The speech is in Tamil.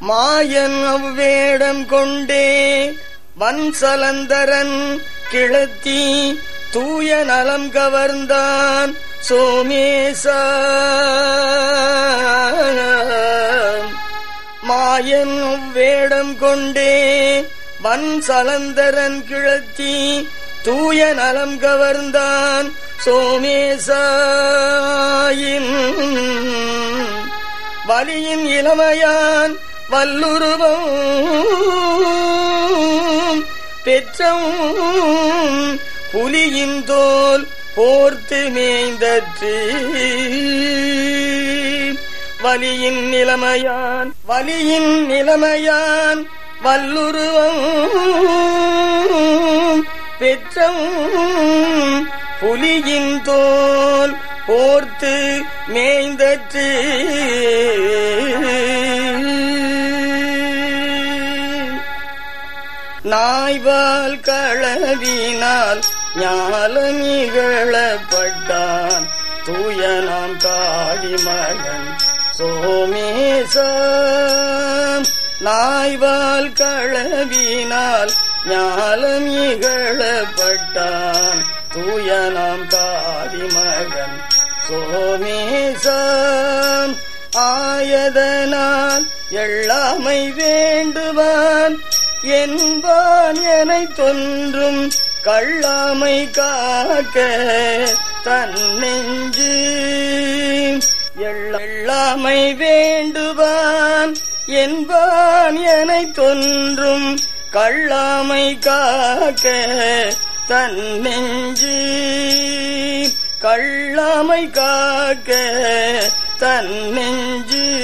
மாயன் அவ்வேடம் கொண்டே வன்சலந்தரன் கிளத்தி தூய நலம் கவர்ந்தான் சோமேசா மாயன் வேடம் கொண்டே வன்சலந்தரன் கிளத்தி தூய நலம் கவர்ந்தான் சோமேசாயின் வலியின் இளமையான் வல்லுருவம் பெற்றவும் புலியின் தோல் போர்த்து மேய்ந்தற்று வலியின் நிலைமையான் வலியின் நிலைமையான் வல்லுருவம் பெற்றவும் புலியின் தோல் போர்த்து மேய்ந்தற்று நாய்வால் களவினால் ஞாலமிகளப்பட்டான் தூயனாம் காளி மகன் சோமேசம் நாய்வால் களவினால் ஞாலமிகளப்பட்டான் தூயனாம் காளி மகன் சோமேசம் ஆயதனால் எல்லாமை வேண்டுவான் என்பான் எனை தொன்றும் கள்ளாமை காக்க தன்னெஞ்சு எள்ளாமை வேண்டுவான் என்பான் எனை தொன்றும் கள்ளாமை காக்க தன்னெஞ்சு கள்ளாமை காக்க தன்னெஞ்சு